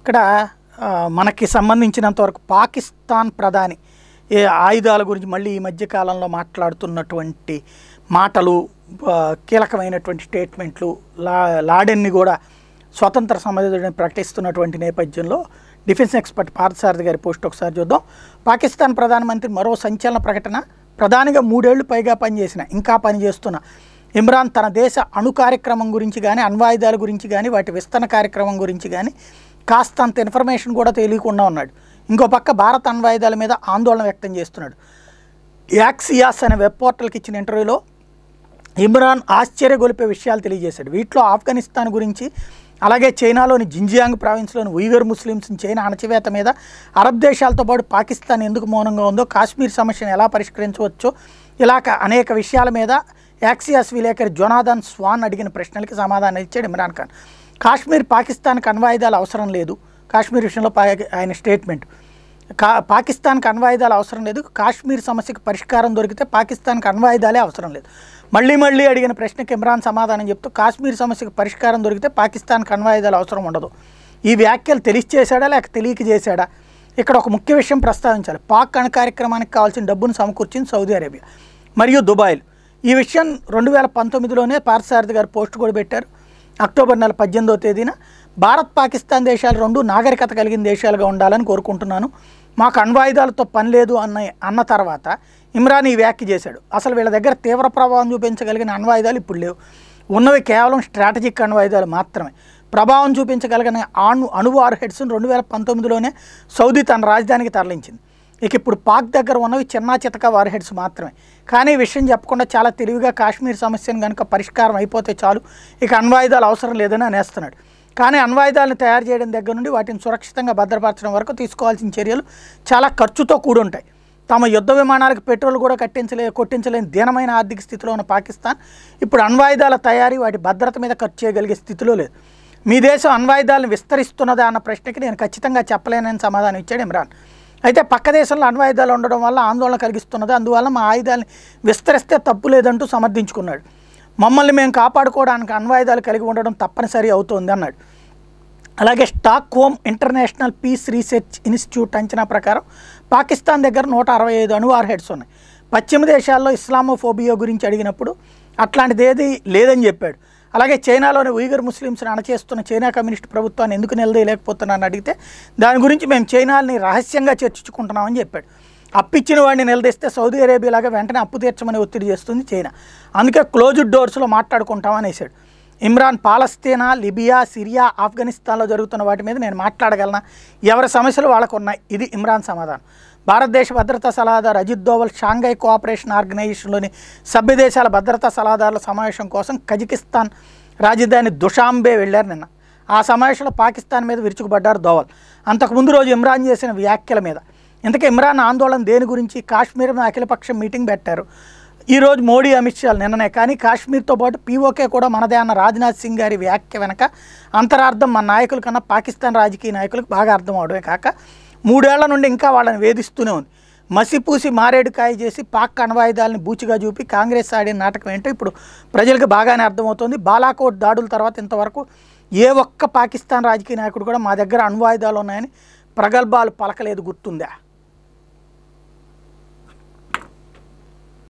ఇక్కడ ఆ, మనకి సంబంధించినంత వరకు పాకిస్తాన్ ప్రధాని ఏ ఆయుధాల గురించి మళ్ళీ ఈ మధ్య కాలంలో మాట్లాడుతున్నటువంటి మాటలు ఆ, కీలకమైనటువంటి స్టేట్మెంట్లు లా లాడెన్ని కూడా స్వతంత్ర సమర్థుడిని ప్రకటిస్తున్నటువంటి నేపథ్యంలో డిఫెన్స్ ఎక్స్పర్ట్ పార్థసారథి గారి పోస్ట్ ఒకసారి చూద్దాం పాకిస్తాన్ ప్రధానమంత్రి మరో సంచలన ప్రకటన ప్రధానిగా మూడేళ్లు పైగా పనిచేసిన ఇంకా పనిచేస్తున్న ఇమ్రాన్ తన దేశ అణు కార్యక్రమం గురించి కానీ అణ్వాయుధాల గురించి కానీ వాటి విస్తరణ కార్యక్రమం గురించి కానీ కాస్తంత ఇన్ఫర్మేషన్ కూడా తెలియకుండా ఉన్నాడు ఇంకో పక్క భారత్ అణ్వాయుధాల మీద ఆందోళన వ్యక్తం చేస్తున్నాడు యాక్సియాస్ అనే వెబ్ పోర్టల్కి ఇచ్చిన ఇంటర్వ్యూలో ఇమ్రాన్ ఆశ్చర్యగొలిపే విషయాలు తెలియజేశాడు వీటిలో ఆఫ్ఘనిస్తాన్ గురించి అలాగే చైనాలోని జింజియాంగ్ ప్రావిన్స్లోని ఉయిగర్ ముస్లిమ్స్ని చైనా అణచివేత మీద అరబ్ దేశాలతో పాటు పాకిస్తాన్ ఎందుకు మౌనంగా ఉందో కాశ్మీర్ సమస్యను ఎలా పరిష్కరించవచ్చో ఇలాగ అనేక విషయాల మీద యాక్సియాస్ విలేకరి జొనాథన్ స్వాన్ అడిగిన ప్రశ్నలకి సమాధానం ఇచ్చాడు ఇమ్రాన్ ఖాన్ కాశ్మీర్ పాకిస్తాన్కి అణ్వాయుధాలు అవసరం లేదు కాశ్మీర్ విషయంలో పా- ఆయన స్టేట్మెంట్ కా పాకిస్తాన్కి అణ్వాయుధాలు అవసరం లేదు కాశ్మీర్ సమస్యకు పరిష్కారం దొరికితే పాకిస్తాన్కి అణ్వాయుధాలే అవసరం లేదు మళ్ళీ మళ్ళీ అడిగిన ప్రశ్నకి ఇమ్రాన్ సమాధానం చెప్తూ కాశ్మీర్ సమస్యకు పరిష్కారం దొరికితే పాకిస్తాన్కి అణ్వాయుధాలు అవసరం ఉండదు ఈ వ్యాఖ్యలు తెలిసి చేశాడా లేక తెలియక చేశాడా ఇక్కడ ఒక ముఖ్య విషయం ప్రస్తావించాలి పాక్ అణు కార్యక్రమానికి కావాల్సిన డబ్బును సమకూర్చింది సౌదీ అరేబియా మరియు దుబాయ్లు ఈ విషయం రెండు వేల పంతొమ్మిదిలోనే పార్థసారథి గారు పోస్ట్ కూడా పెట్టారు అక్టోబర్ నెల పద్దెనిమిదో తేదీన భారత్ పాకిస్తాన్ దేశాలు రెండు నాగరికత కలిగిన దేశాలుగా ఉండాలని కోరుకుంటున్నాను మాకు అణ్వాయుధాలతో పని లేదు అన్న అన్న తర్వాత ఇమ్రాన్ ఈ వ్యాఖ్య చేశాడు అసలు వీళ్ళ దగ్గర తీవ్ర ప్రభావం చూపించగలిగిన అణ్వాయుధాలు ఇప్పుడు లేవు ఉన్నవి కేవలం స్ట్రాటజిక్ అణ్వాయుధాలు మాత్రమే ప్రభావం చూపించగలిగిన అణు అణు వార్ హెడ్స్ను రెండు వేల పంతొమ్మిదిలోనే సౌదీ తన రాజధానికి తరలించింది ఇక ఇప్పుడు పాక్ దగ్గర ఉన్నవి చిన్నా చితక వార్ హెడ్స్ మాత్రమే కానీ ఈ విషయం చెప్పకుండా చాలా తెలివిగా కాశ్మీర్ సమస్యను కనుక పరిష్కారం అయిపోతే చాలు ఇక అణ్వాయుధాలు అవసరం లేదని అనేస్తున్నాడు కానీ అణ్వాయుధాలను తయారు చేయడం దగ్గర నుండి వాటిని సురక్షితంగా భద్రపరచడం వరకు తీసుకోవాల్సిన చర్యలు చాలా ఖర్చుతో కూడి ఉంటాయి తమ యుద్ధ విమానాలకు పెట్రోల్ కూడా కట్టించలే కొట్టించలేని దీనమైన ఆర్థిక స్థితిలో ఉన్న పాకిస్తాన్ ఇప్పుడు అణ్వాయుధాల తయారీ వాటి భద్రత మీద ఖర్చు చేయగలిగే స్థితిలో లేదు మీ దేశం అణ్వాయుధాలను విస్తరిస్తున్నదా అన్న ప్రశ్నకి నేను ఖచ్చితంగా చెప్పలేనని సమాధానం ఇచ్చాడు ఇమ్రాన్ అయితే పక్క దేశంలో అణ్వాయుధాలు ఉండడం వల్ల ఆందోళన కలిగిస్తున్నది అందువల్ల మా ఆయుధాలను విస్తరిస్తే తప్పు లేదంటూ సమర్థించుకున్నాడు మమ్మల్ని మేము కాపాడుకోవడానికి అణ్వాయుధాలు కలిగి ఉండడం తప్పనిసరి అవుతోంది అన్నాడు అలాగే Stockholm international peace research institute అంచనా ప్రకారం పాకిస్తాన్ దగ్గర నూట అరవై ఐదు అణు వార్ హెడ్స్ ఉన్నాయి పశ్చిమ దేశాల్లో ఇస్లామోఫోబియా గురించి అడిగినప్పుడు అట్లాంటిది ఏది లేదని చెప్పాడు అలాగే చైనాలోని ఉయిగర్ ముస్లిమ్స్ని అణచేస్తున్న చైనా కమ్యూనిస్ట్ ప్రభుత్వాన్ని ఎందుకు నిలదీయలేకపోతున్నానని అడిగితే దాని గురించి మేము చైనాని రహస్యంగా చర్చించుకుంటున్నామని చెప్పాడు అప్పిచ్చిన వాడిని నిలదీస్తే సౌదీ అరేబియా లాగా వెంటనే అప్పు తీర్చమని ఒత్తిడి చేస్తుంది చైనా అందుకే క్లోజ్డ్ డోర్స్లో మాట్లాడుకుంటామని వేశాడు ఇమ్రాన్ పాలస్తీనా లిబియా సిరియా ఆఫ్ఘనిస్తాన్లో జరుగుతున్న వాటి మీద నేను మాట్లాడగలనా ఎవరి సమస్యలు వాళ్ళకు ఉన్నాయి ఇది ఇమ్రాన్ సమాధానం భారతదేశ భద్రతా సలహాదారు అజిత్ దోవల్ షాంఘై కోఆపరేషన్ ఆర్గనైజేషన్లోని సభ్య దేశాల భద్రతా సలహాదారుల సమావేశం కోసం కజకిస్తాన్ రాజధాని దుషాంబే వెళ్లారు నిన్న ఆ సమావేశంలో పాకిస్తాన్ మీద విరుచుకుపడ్డారు దోవల్ అంతకుముందు రోజు ఇమ్రాన్ చేసిన వ్యాఖ్యల మీద ఇంతకీ ఇమ్రాన్ ఆందోళన దేని గురించి కాశ్మీర్ మీద అఖిలపక్షం మీటింగ్ పెట్టారు ఈరోజు మోడీ అమిత్ షాలు నిన్ననే కానీ కాశ్మీర్తో పాటు పీఓకే కూడా మనదే అన్న రాజ్నాథ్ సింగ్ గారి వ్యాఖ్య వెనక అంతరార్థం మన నాయకుల కన్నా పాకిస్తాన్ రాజకీయ నాయకులకు బాగా అర్థం అవడమే కాక మూడేళ్ల నుండి ఇంకా వాళ్ళని వేధిస్తూనే ఉంది మసిపూసి మారేడుకాయ చేసి పాక్ అణ్వాయుధాలని బూచిగా చూపి కాంగ్రెస్ ఆడిన నాటకం ఏంటో ఇప్పుడు ప్రజలకు బాగానే అర్థమవుతుంది బాలాకోట్ దాడుల తర్వాత ఇంతవరకు ఏ ఒక్క పాకిస్తాన్ రాజకీయ నాయకుడు కూడా మా దగ్గర అణ్వాయుధాలు ఉన్నాయని ప్రగల్భాలు పలకలేదు గుర్తుందా